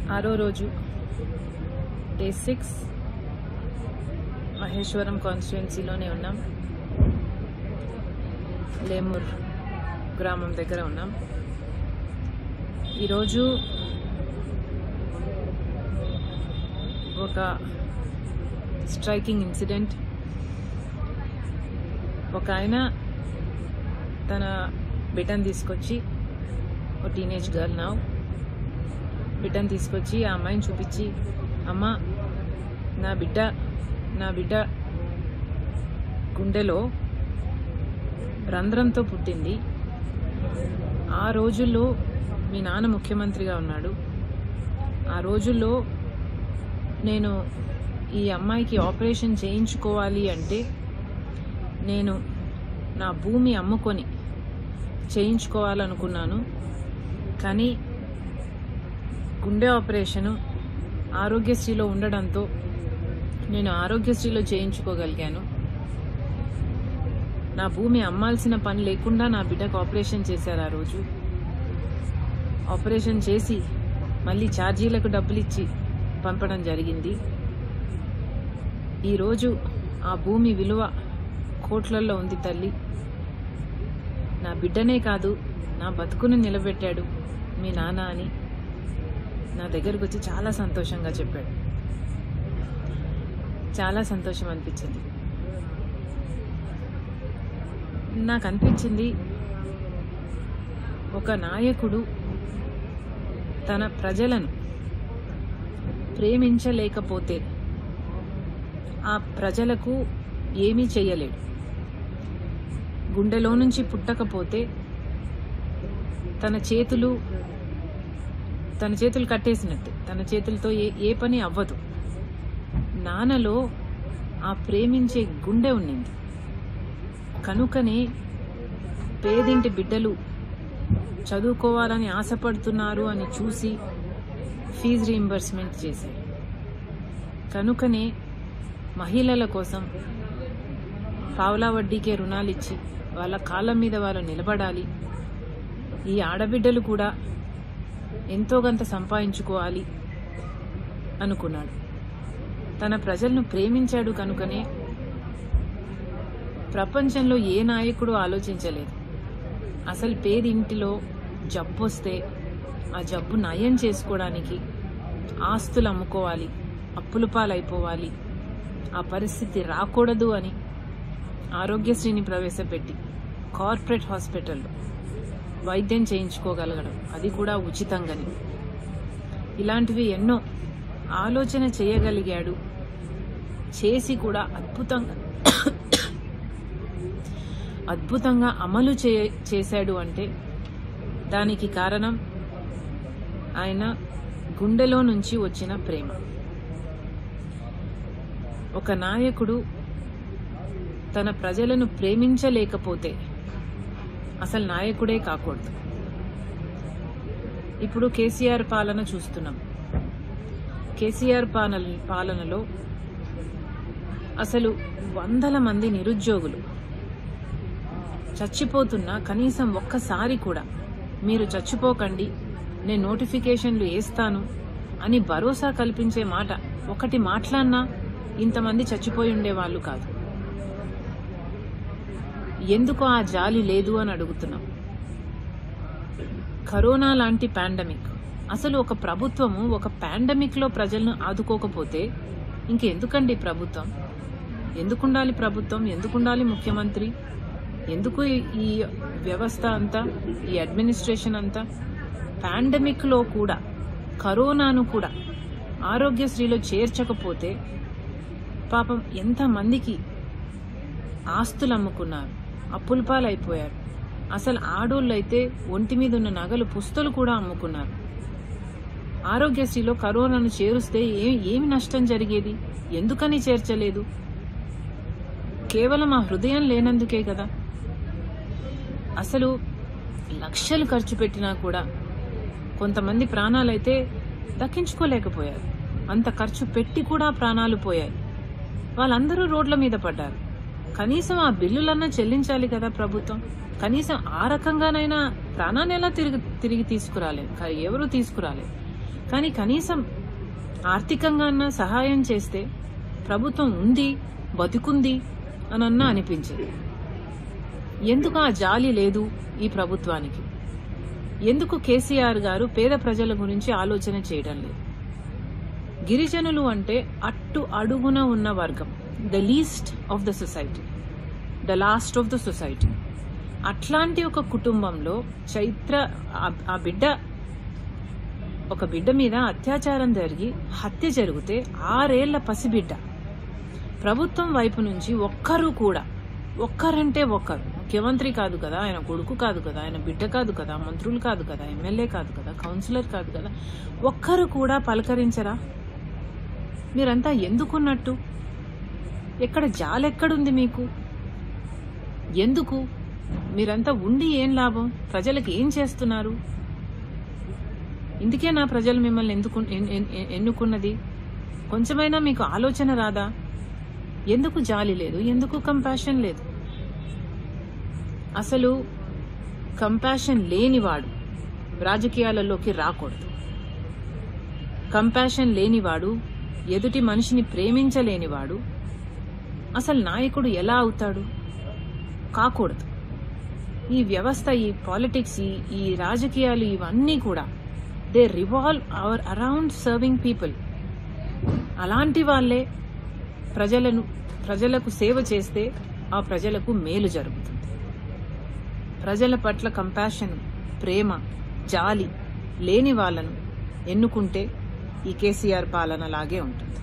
ఆరో రోజు day six Maheshwaram కాన్స్టిట్యున్సీలోనే ఉన్నాం లేమూర్ గ్రామం దగ్గర ఉన్నాం ఈరోజు ఒక స్ట్రైకింగ్ ఇన్సిడెంట్ ఒక ఆయన తన బిడ్డను తీసుకొచ్చి ఒక టీనేజ్ గర్ల్ నా బిడ్డను తీసుకొచ్చి ఆ అమ్మాయిని చూపించి అమ్మ నా బిడ్డ నా బిడ్డ గుండెలో రంధ్రంతో పుట్టింది ఆ రోజుల్లో మీ నాన్న ముఖ్యమంత్రిగా ఉన్నాడు ఆ రోజుల్లో నేను ఈ అమ్మాయికి ఆపరేషన్ చేయించుకోవాలి అంటే నేను నా భూమి అమ్ముకొని చేయించుకోవాలనుకున్నాను కానీ గుండె ఆపరేషను ఆరోగ్యశ్రీలో ఉండడంతో నేను ఆరోగ్యశ్రీలో చేయించుకోగలిగాను నా భూమి అమ్మాల్సిన పని లేకుండా నా బిడ్డకు ఆపరేషన్ చేశారు ఆ రోజు ఆపరేషన్ చేసి మళ్ళీ ఛార్జీలకు డబ్బులు ఇచ్చి పంపడం జరిగింది ఈరోజు ఆ భూమి విలువ కోట్లల్లో ఉంది తల్లి నా బిడ్డనే కాదు నా బతుకును నిలబెట్టాడు మీ నాన్న అని నా దగ్గరకు వచ్చి చాలా సంతోషంగా చెప్పాడు చాలా సంతోషం అనిపించింది నాకు అనిపించింది ఒక నాయకుడు తన ప్రజలను ప్రేమించలేకపోతే ఆ ప్రజలకు ఏమీ చేయలేడు గుండెలో నుంచి పుట్టకపోతే తన చేతులు తన చేతులు కట్టేసినట్టు తన చేతులతో ఏ ఏ పని అవ్వదు నాన్నలో ఆ ప్రేమించే గుండె ఉండింది కనుకనే పేదింటి బిడ్డలు చదువుకోవాలని ఆశపడుతున్నారు అని చూసి ఫీజు రీయింబర్స్మెంట్ చేశారు కనుకనే మహిళల కోసం పావలా వడ్డీకే రుణాలు ఇచ్చి వాళ్ళ కాళ్ళ మీద వాళ్ళు నిలబడాలి ఈ ఆడబిడ్డలు కూడా ఎంతో కొంత సంపాదించుకోవాలి అనుకున్నాడు తన ప్రజలను ప్రేమించాడు కనుకనే ప్రపంచంలో ఏ నాయకుడు ఆలోచించలేదు అసలు పేదింటిలో జబ్బు వస్తే ఆ జబ్బు నయం చేసుకోవడానికి ఆస్తులు అమ్ముకోవాలి అప్పుల పాలైపోవాలి ఆ పరిస్థితి రాకూడదు అని ఆరోగ్యశ్రీని ప్రవేశపెట్టి కార్పొరేట్ హాస్పిటల్లో వైద్యం చేయించుకోగలగడం అది కూడా ఉచితంగాని ఇలాంటివి ఎన్నో ఆలోచన చేయగలిగాడు చేసి కూడా అద్భుతంగా అద్భుతంగా అమలు చే చేశాడు అంటే దానికి కారణం ఆయన గుండెలో నుంచి వచ్చిన ప్రేమ ఒక నాయకుడు తన ప్రజలను ప్రేమించలేకపోతే అసలు నాయకుడే కాకూడదు ఇప్పుడు కేసీఆర్ పాలన చూస్తున్నాం కేసీఆర్ పాలన పాలనలో అసలు వందల మంది నిరుద్యోగులు చచ్చిపోతున్నా కనీసం ఒక్కసారి కూడా మీరు చచ్చిపోకండి నేను నోటిఫికేషన్లు వేస్తాను అని భరోసా కల్పించే మాట ఒకటి మాట్లాడినా ఇంతమంది చచ్చిపోయి ఉండేవాళ్ళు కాదు ఎందుకు ఆ జాలి లేదు అని అడుగుతున్నాం కరోనా లాంటి పాండమిక్ అసలు ఒక ప్రభుత్వము ఒక పాండమిక్ లో ప్రజలను ఆదుకోకపోతే ఇంకెందుకండి ప్రభుత్వం ఎందుకుండాలి ప్రభుత్వం ఎందుకుండాలి ముఖ్యమంత్రి ఎందుకు ఈ- ఈ వ్యవస్థ అంతా ఈ అడ్మినిస్ట్రేషన్ అంతా పాండమిక్ లో కూడా కరోనాను కూడా ఆరోగ్యశ్రీలో చేర్చకపోతే పాపం ఎంతమందికి ఆస్తులు అమ్ముకున్నారు అప్పుల పాలైపోయారు అసలు ఆడోళ్ళు అయితే ఒంటి మీద ఉన్న నగలు పుస్తలు కూడా అమ్ముకున్నారు ఆరోగ్యశ్రీలో కరోనాను చేరుస్తే ఏ ఏమి నష్టం జరిగేది ఎందుకని చేర్చలేదు కేవలం ఆ హృదయం లేనందుకే కదా అసలు లక్షలు ఖర్చు పెట్టినా కూడా కొంతమంది ప్రాణాలైతే దక్కించుకోలేకపోయారు అంత ఖర్చు పెట్టి కూడా ప్రాణాలు పోయాయి వాళ్ళందరూ రోడ్ల మీద పడ్డారు కనీసం ఆ బిల్లులన్నా చెల్లించాలి కదా ప్రభుత్వం కనీసం ఆ రకంగానైనా ప్రాణాన్ని ఎలా తిరిగి తిరిగి తీసుకురాలేదు క- ఎవరు తీసుకురాలేదు కానీ కనీసం ఆర్థికంగా సహాయం చేస్తే ప్రభుత్వం ఉంది బతుకుంది అనన్నా అనిపించింది ఎందుకు ఆ జాలి లేదు ఈ ప్రభుత్వానికి ఎందుకు కేసీఆర్ గారు పేద ప్రజల గురించి ఆలోచన చేయడం లేదు గిరిజనులు అంటే అట్టు అడుగున ఉన్న వర్గం the least of the society the last of the society అట్లాంటి ఒక కుటుంబంలో చైత్ర ఆ- ఆ బిడ్డ ఒక బిడ్డ మీద అత్యాచారం జరిగి హత్య జరిగితే ఆరేళ్ల పసిబిడ్డ ప్రభుత్వం వైపు నుంచి ఒక్కరు కూడా ఒక్కరంటే ఒక్కరు ముఖ్యమంత్రి కాదు కదా ఆయన కొడుకు కాదు కదా ఆయన బిడ్డ కాదు కదా మంత్రులు కాదు కదా ఎమ్మెల్యే కాదు కదా కౌన్సిలర్ కాదు కదా ఒక్కరు కూడా పలకరించరా మీరంతా ఎందుకున్నట్టు ఎక్కడ జాలెక్కడుంది మీకు ఎందుకు మీరంతా ఉండి ఏం లాభం ప్రజలకు ఏం చేస్తున్నారు ఇందుకే నా ప్రజలు మిమ్మల్ని ఎందుకు ఎన్- ఎన్- ఎన్- ఎన్నుకున్నది కొంచెమైనా మీకు ఆలోచన రాదా ఎందుకు జాలి లేదు ఎందుకు కంపాషన్ లేదు అసలు కంపాషన్ లేనివాడు రాజకీయాలలోకి రాకూడదు కంపాషన్ లేనివాడు ఎదుటి మనిషిని ప్రేమించలేనివాడు అసలు నాయకుడు ఎలా అవుతాడు కాకూడదు ఈ వ్యవస్థ ఈ పాలిటిక్స్ ఈ ఈ రాజకీయాలు ఇవన్నీ కూడా they revolve our around serving people అలాంటి వాళ్ళే ప్రజలను ప్రజలకు సేవ చేస్తే ఆ ప్రజలకు మేలు జరుగుతుంది ప్రజల పట్ల కంపాషన్ ప్రేమ జాలి లేని వాళ్ళను ఎన్నుకుంటే ఈ కేసీఆర్ పాలన లాగే ఉంటుంది